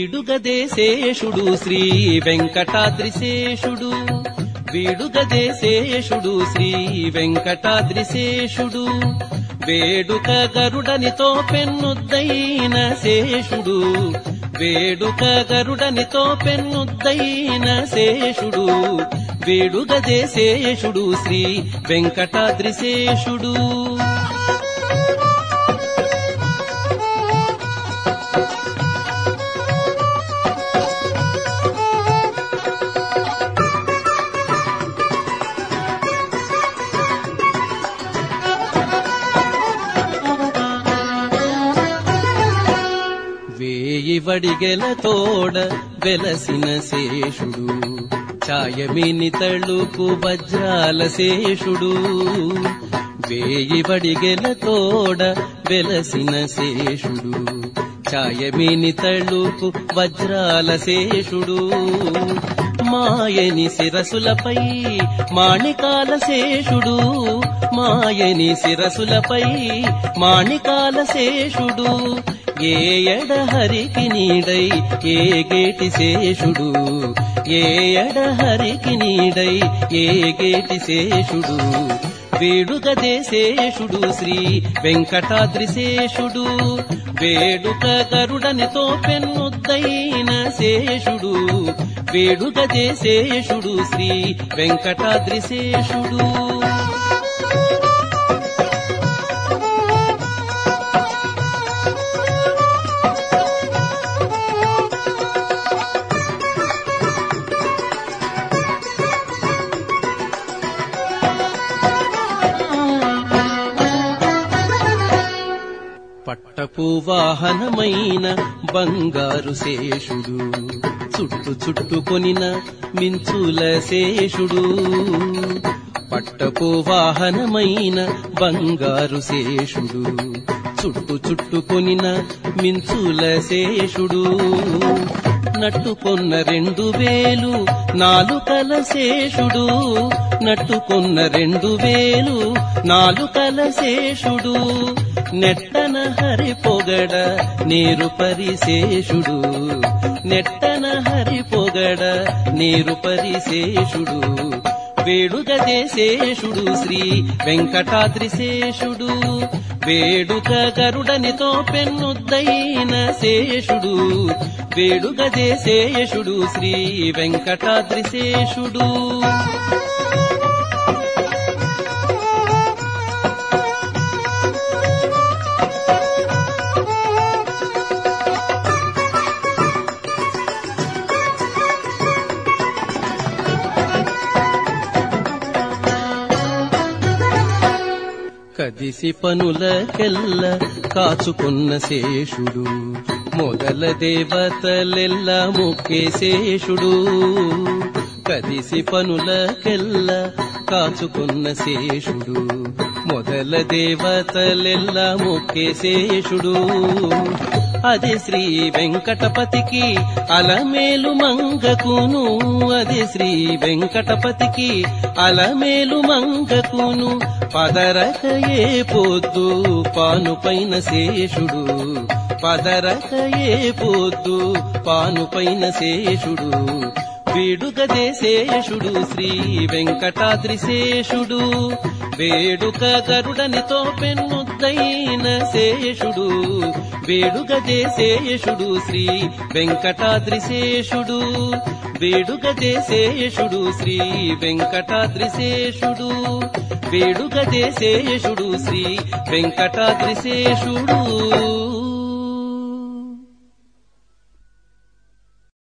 వీడుగదేశేషుడు శ్రీ వెంకటాద్రిశేషుడు వీడుగదేశేషుడు శ్రీ వెంకటాద్రిశేషుడు వేడుక గరుడనితో పెన్నుద్దైన శేషుడు వేడుక గరుడనితో పెన్నుద్దైన శేషుడు వేడుగదేశేషుడు శ్రీ వెంకటాద్రిశేషుడు వేయి వడిగెల తోడ వెలసిన శేషుడు ఛాయమిని తళుకు వజ్రాల శేషుడు వేయి వడిగెల తోడ వెలసిన శేషుడు ఛాయమిని తళుకు వజ్రాల శేషుడు మాయని శిరసులపై మాణికాల శేషుడు మాయని శిరసులపై మాణికాల శేషుడు ఏ ఎడహరికి నీడై ఏ గేటి శేషుడు ఏ ఎడహరికి నీడై ఏ గేటి శేషుడు వేడుకదేశేషుడు శ్రీ వెంకటాద్రిశేషుడు వేడుక గరుడనితో పెన్నుద్దైన శేషుడు వేడుకదేశేషుడు శ్రీ వెంకటాద్రిశేషుడు పట్టపు వాహనమైన బంగారు శేషుడు చుట్టు చుట్టుకొనిన మించుల శేషుడు పట్టపు వాహనమైన బంగారు శేషుడు చుట్టు చుట్టుకొనిన మించుల శేషుడు నట్టుకొన్న రెండు వేలు నాలుకల శేషుడు నట్టుకొన్న రెండు వేలు నాలుకల శేషుడు నెట్టన హరి పొగడ నీరు పరిశేషుడు నెట్టన హరి పొగడ నీరు పరిశేషుడు వేడుగదేశేషుడు శ్రీ వెంకటాద్రిశేషుడు వేడుక గరుడనితో పెన్నుద్దైన శేషుడు వేడుగదేశేషుడు శ్రీ వెంకటాద్రిశేషుడు కదిసి పనులకెల్ల కాచుకున్న శేషుడు మొదల దేవతలెల్ల మొక్కే శేషుడు కదిసి పనులకెల్ల కాచుకున్న శేషుడు మొదల దేవతలెల్ల మొక్కే శేషుడు అది శ్రీ వెంకటపతికి అలమేలు మంగకును అది శ్రీ వెంకటపతికి అలమేలు మంగకును పదరకయే పొద్దు పానుపైన శేషుడు పదరకయే పొద్దు పానుపైన శేషుడు వేడుకదేశేషుడు శ్రీ వెంకటాద్రిశేషుడు వేడుక గరుడనితో పెన్నుద్దైన శేషుడు వేడుకదేశేషుడు శ్రీ వెంకటాద్రిశేషుడు వేడుకదేశేషుడు శ్రీ వెంకటాద్రిశేషుడు వేడుకదేశేషుడు శ్రీ వెంకటాద్రిశేషుడు